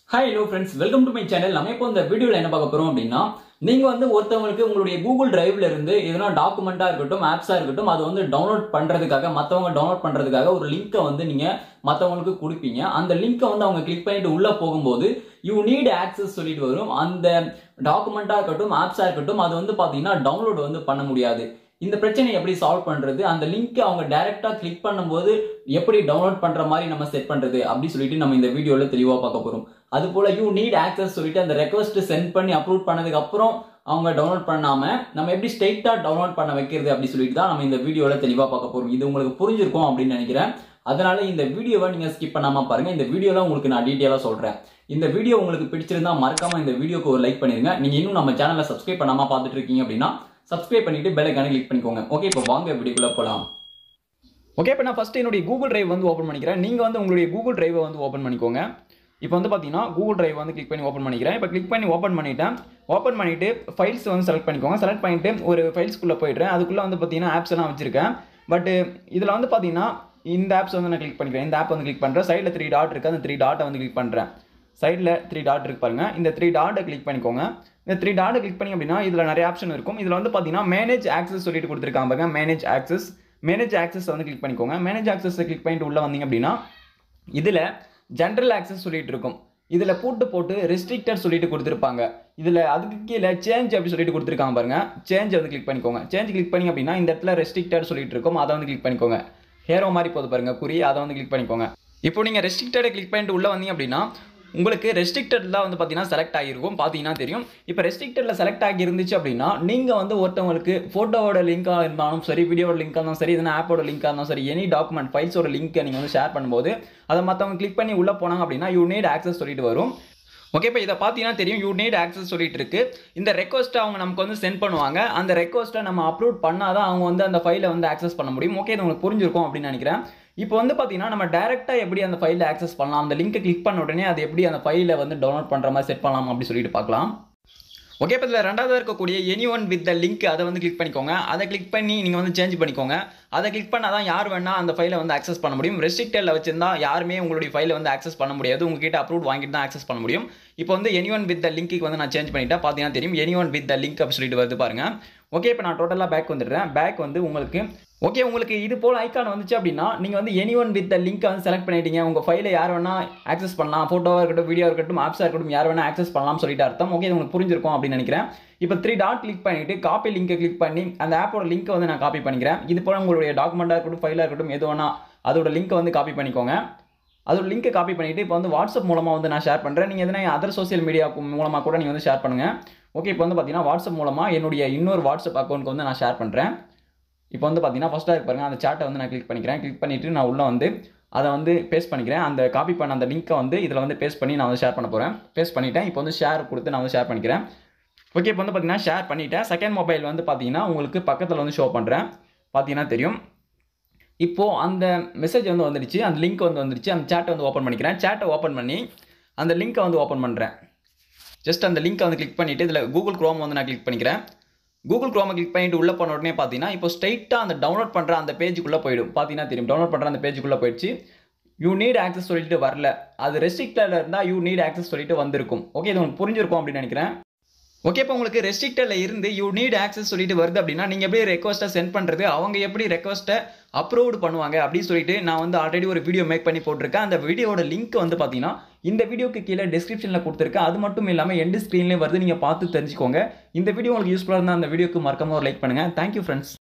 hi hello friends welcome to my channel நம்ம இப்போ இந்த வீடியோவில் என்ன பார்க்க போறோம் அப்படின்னா நீங்க வந்து ஒருத்தவங்களுக்கு உங்களுடைய கூகுள் டிரைவ்ல இருந்து எதனா டாக்குமெண்டா இருக்கட்டும் ஆப்ஸா இருக்கட்டும் அது வந்து டவுன்லோட் பண்றதுக்காக மத்தவங்க டவுன்லோட் பண்றதுக்காக ஒரு லிங்கை வந்து நீங்க மத்தவங்களுக்கு கொடுப்பீங்க அந்த லிங்கை வந்து அவங்க கிளிக் பண்ணிட்டு உள்ள போகும்போது யூ நீட் ஆக்சஸ் சொல்லிட்டு வரும் அந்த டாக்குமெண்டா இருக்கட்டும் ஆப்ஸா இருக்கட்டும் அது வந்து பாத்தீங்கன்னா டவுன்லோட் வந்து பண்ண முடியாது இந்த பிரச்சனையை எப்படி சால்வ் பண்றது அந்த லிங்க் அவங்க டைரக்டா கிளிக் பண்ணும்போது எப்படி டவுன்லோட் பண்ற மாதிரி நம்ம செட் பண்றது அப்படி சொல்லிட்டு நம்ம இந்த வீடியோல தெளிவா பார்க்க போறோம் அது போல யூ நீட் ஆக்சஸ் சொல்லிட்டு அந்த ரெக்வஸ்ட் சென்ட் பண்ணி அப்ரூவ் பண்ணதுக்கு அப்புறம் அவங்க டவுன்லோட் பண்ணாம நம்ம எப்படி ஸ்ட்ரெயிட்டா டவுன்லோட் பண்ண வைக்கிறது அப்படி சொல்லிட்டு தான் நம்ம இந்த வீடியோல தெளிவா பார்க்க போறோம் இது உங்களுக்கு புரிஞ்சிருக்கும் அப்படின்னு நினைக்கிறேன் அதனால இந்த வீடியோவை நீங்க ஸ்கிப் பண்ணாம பாருங்க இந்த வீடியோல உங்களுக்கு நான் டீட்டெயிலா சொல்றேன் இந்த வீடியோ உங்களுக்கு பிடிச்சிருந்தா மறக்காம இந்த வீடியோக்கு ஒரு லைக் பண்ணிருங்க நீங்க இன்னும் நம்ம சேனலை சப்ஸ்கிரைப் பண்ணாம பார்த்துட்டு இருக்கீங்க அப்படின்னா சப்ஸ்கிரைப் பண்ணிட்டு பெல் ஐக்கானை கிளிக் பண்ணிக்கோங்க ஓகே இப்போ வாங்க வீடியோக்குள்ள போலாம் ஓகே இப்போ நான் ஃபர்ஸ்ட் என்னுடைய கூகுள் டிரைவ் வந்து ஓப்பன் பண்ணிக்கிறேன் நீங்கள் வந்து உங்களுடைய கூகுள் டிரைவை வந்து ஓப்பன் பண்ணிக்கோங்க இப்போ வந்து பார்த்தீங்கன்னா கூகுள் டிரைவ் வந்து கிளிக் பண்ணி ஓப்பன் பண்ணிக்கிறேன் இப்போ கிளிக் பண்ணி ஓப்பன் பண்ணிட்டேன் ஓப்பன் பண்ணிட்டு ஃபைல்ஸ் வந்து செலக்ட் பண்ணிக்கோங்க செலக்ட் பண்ணிட்டு ஒரு ஃபைல்ஸ்க்குள்ளே போயிடுறேன் அதுக்குள்ளே வந்து பார்த்தீங்கன்னா ஆப்ஸ் எல்லாம் வச்சிருக்கேன் பட் இதில் வந்து பார்த்தீங்கன்னா இந்த ஆப்ஸ் வந்து நான் கிளிக் பண்ணிக்கிறேன் இந்த ஆப் வந்து கிளிக் பண்ணுறேன் சைடில் த்ரீ டாட் இருக்குது அந்த த்ரீ டாட்டை வந்து கிளிக் பண்ணுறேன் சைடில் த்ரீ டாட் இருக்கு பாருங்க இந்த த்ரீ டாட்டை கிளிக் பண்ணிக்கோங்க இந்த த்ரீ டாட்டை கிளிக் பண்ணி அப்படின்னா இதில் நிறைய ஆப்ஷன் இருக்கும் இதில் வந்து பார்த்தீங்கன்னா மேனேஜ் ஆக்சஸ் சொல்லிட்டு கொடுத்துருக்காங்க பாருங்க மேனேஜ் ஆக்சஸ் மேனேஜ் ஆக்சஸ் வந்து கிளிக் பண்ணிக்கோங்க மேனேஜ் ஆக்சஸை கிளிக் பண்ணிட்டு உள்ள வந்தீங்க அப்படின்னா இதில் ஜென்ரல் ஆக்சஸ் சொல்லிட்டு இருக்கும் இதில் பூட்டு போட்டு ரெஸ்ட்ரிக்டட் சொல்லிட்டு கொடுத்துருப்பாங்க இதில் அதுக்கு கீழே சேஞ்ச் அப்படி சொல்லிட்டு கொடுத்துருக்காங்க பாருங்க சேஞ்ச் வந்து கிளிக் பண்ணிக்கோங்க சேஞ்ச் கிளிக் பண்ணி அப்படின்னா இந்த இடத்துல ரெஸ்ட்ரிக்டட் சொல்லிட்டு இருக்கும் அதை வந்து கிளிக் பண்ணிக்கோங்க ஹேரோ மாதிரி போது பாருங்க குறி அதை வந்து கிளிக் பண்ணிக்கோங்க இப்போ நீங்கள் ரெஸ்ட்ரிக்டடை கிளிக் பண்ணிட்டு உள்ள வந்தீங்க அப்படின்னா உங்களுக்கு ரெஸ்ட்ரிக்டட்லாம் வந்து பார்த்தீங்கன்னா செலக்ட் ஆகிருக்கும் பார்த்தீங்கன்னா தெரியும் இப்போ ரெஸ்ட்ரிக்டடில் செலக்ட் ஆகி இருந்துச்சு அப்படின்னா நீங்கள் வந்து ஒருத்தவங்களுக்கு ஃபோட்டோவோட லிங்காக இருந்தாலும் சரி வீடியோட லிங்காக இருந்தாலும் சரி எதனா ஆப்போட லிங்காக இருந்தாலும் சரி எனி டாக்குமெண்ட் ஃபைல்ஸோட லிங்க்கை நீங்கள் வந்து ஷேர் பண்ணும்போது அதை மற்றவங்க கிளிக் பண்ணி உள்ளே போனாங்க அப்படின்னா யூ நீட் ஆக்சஸ் சொல்லிட்டு வரும் ஓகே இப்போ இதை பார்த்தீங்கன்னா தெரியும் யூ நீட் ஆக்சஸ் சொல்லிட்டு இருக்கு இந்த ரெக்வஸ்ட்டை அவங்க நமக்கு வந்து சென்ட் பண்ணுவாங்க அந்த ரெக்வஸ்ட்டை நம்ம அப்லோட் பண்ணாதான் அவங்க வந்து அந்த ஃபைலை வந்து ஆக்சஸ் பண்ண முடியும் ஓகே இது உங்களுக்கு புரிஞ்சிருக்கும் அப்படின்னு நினைக்கிறேன் இப்போ வந்து பார்த்தீங்கன்னா நம்ம டேரெக்டாக எப்படி அந்த ஃபைலை ஆக்சஸ் பண்ணலாம் அந்த லிங்க்கை கிளிக் பண்ண உடனே அது எப்படி அந்த ஃபைலை வந்து டவுன்லோட் பண்ணுற மாதிரி செட் பண்ணலாம் அப்படி சொல்லிட்டு பார்க்கலாம் ஓகே இப்போ இதில் ரெண்டாவது இருக்கக்கூடிய anyone with the link அதை வந்து கிளிக் பண்ணிக்கோங்க அதை கிளிக் பண்ணி நீங்கள் வந்து சேஞ்ச் பண்ணிக்கோங்க அதை கிளிக் பண்ணால் தான் யார் வேணால் அந்த ஃபைலை வந்து ஆக்சஸ் பண்ண முடியும் ரெஸ்ட்ரிக்டடில் வச்சிருந்தா யாருமே உங்களுடைய ஃபைலை வந்து ஆக்சஸ் பண்ண முடியாது உங்ககிட்ட அப்ரூவ் வாங்கிட்டு தான் ஆக்சஸ் பண்ண முடியும் இப்போ வந்து எனி ஒன் வித் த லிங்க்கு வந்து நான் சேஞ்ச் பண்ணிட்டேன் பார்த்தீங்கன்னா தெரியும் anyone with the link அப்படி சொல்லிட்டு வருது பாருங்க ஓகே இப்போ நான் டோட்டலாக பேக் வந்துடுறேன் பேக் வந்து உங்களுக்கு ஓகே உங்களுக்கு இது போல் ஐக்கான் வந்துச்சு அப்படின்னா நீங்கள் வந்து anyone with the link வந்து செலக்ட் பண்ணிட்டீங்க உங்கள் ஃபைலை யார் வேணால் ஆக்சஸ் பண்ணலாம் ஃபோட்டோவாக இருக்கட்டும் வீடியோ இருக்கட்டும் ஆப்ஸாக இருக்கட்டும் யார் வேணால் ஆக்சஸ் பண்ணலாம் சொல்லிட்டு அர்த்தம் ஓகே இது உங்களுக்கு புரிஞ்சிருக்கும் அப்படின்னு நினைக்கிறேன் இப்போ த்ரீ டாட் கிளிக் பண்ணிட்டு காப்பி லிங்கை கிளிக் பண்ணி அந்த ஆப்போட லிங்க்கை வந்து நான் காப்பி பண்ணிக்கிறேன் இது போல் உங்களுடைய டாக்குமெண்ட்டாக இருக்கட்டும் ஃபைலாக இருக்கட்டும் எது வேணா அதோட லிங்க்கை வந்து காப்பி பண்ணிக்கோங்க அதோட லிங்க்கை காப்பி பண்ணிவிட்டு இப்போ வந்து வாட்ஸ்அப் மூலமாக வந்து நான் ஷேர் பண்ணுறேன் நீங்கள் எதனா அதர் சோசியல் மீடியா மூலமாக கூட நீங்கள் வந்து ஷேர் பண்ணுங்கள் ஓகே இப்போ வந்து பார்த்தீங்கன்னா வாட்ஸ்அப் மூலமாக என்னுடைய இன்னொரு வாட்ஸ்அப் அக்கௌண்ட்க்கு வந்து நான் ஷேர் பண்ணுறேன் இப்போ வந்து பார்த்தீங்கன்னா ஃபஸ்ட்டாக இருக்கு பாருங்க அந்த சாட்டை வந்து நான் கிளிக் பண்ணிக்கிறேன் கிளிக் பண்ணிவிட்டு நான் உள்ளே வந்து அதை வந்து பேஸ்ட் பண்ணிக்கிறேன் அந்த காப்பி பண்ண அந்த லிங்க்கை வந்து இதில் வந்து பேஸ்ட் பண்ணி நான் வந்து ஷேர் பண்ண போகிறேன் பேஸ்ட் பண்ணிட்டேன் இப்போ வந்து ஷேர் கொடுத்து நான் வந்து ஷேர் பண்ணிக்கிறேன் ஓகே இப்போ வந்து பார்த்தீங்கன்னா ஷேர் பண்ணிவிட்டேன் செகண்ட் மொபைல் வந்து பார்த்தீங்கன்னா உங்களுக்கு பக்கத்தில் வந்து ஷோ பண்ணுறேன் பார்த்தீங்கன்னா தெரியும் இப்போது அந்த மெசேஜ் வந்து வந்துடுச்சு அந்த லிங்க் வந்து வந்துடுச்சு அந்த சேட்டை வந்து ஓப்பன் பண்ணிக்கிறேன் சேட்டை ஓப்பன் பண்ணி அந்த லிங்க்கை வந்து ஓப்பன் பண்ணுறேன் ஜஸ்ட் அந்த லிங்க்கை வந்து கிளிக் பண்ணிவிட்டு இதில் கூகுள் க்ரோம் வந்து நான் கிளிக் பண்ணிக்கிறேன் கூகுள் க்ரோமை கிளிக் பண்ணிட்டு உள்ளே போன உடனே பார்த்தீங்கன்னா இப்போ ஸ்ட்ரைட்டாக அந்த டவுன்லோட் பண்ணுற அந்த பேஜுக்குள்ளே போயிடும் பார்த்தீங்கன்னா தெரியும் டவுன்லோட் பண்ணுற அந்த பேஜுக்குள்ளே போயிடுச்சு யூ நீட் ஆக்சஸ் சொல்லிட்டு வரல அது ரெஸ்ட்ரிக்டில் இருந்தால் யூ நீட் ஆக்சஸ் சொல்லிட்டு வந்திருக்கும் ஓகே இது உங்களுக்கு புரிஞ்சிருக்கும் அப்படின்னு நினைக்கிறேன் ஓகே இப்போ உங்களுக்கு ரெஸ்ட்ரிக்டில் இருந்து யூ நீட் ஆக்சஸ் சொல்லிட்டு வருது அப்படின்னா நீங்கள் எப்படி ரெக்வஸ்ட்டை சென்ட் பண்ணுறது அவங்க எப்படி ரெக்வஸ்ட்டை அப்ரூவ்டு பண்ணுவாங்க அப்படின்னு சொல்லிட்டு நான் வந்து ஆல்ரெடி ஒரு வீடியோ மேக் பண்ணி போட்டிருக்கேன் அந்த வீடியோட லிங்க் வந்து பார்த்தீங்கன்னா இந்த வீடியோக்கு கீழே டிஸ்கிரிப்ஷனில் கொடுத்துருக்கேன் அது மட்டும் இல்லாமல் எண்டு ஸ்க்ரீன்லேயே வருது நீங்கள் பார்த்து தெரிஞ்சுக்கோங்க இந்த வீடியோ உங்களுக்கு யூஸ்ஃபுல்லாக இருந்தால் அந்த வீடியோக்கு மறக்காம ஒரு லைக் பண்ணுங்கள் தேங்க்யூ ஃப்ரெண்ட்ஸ்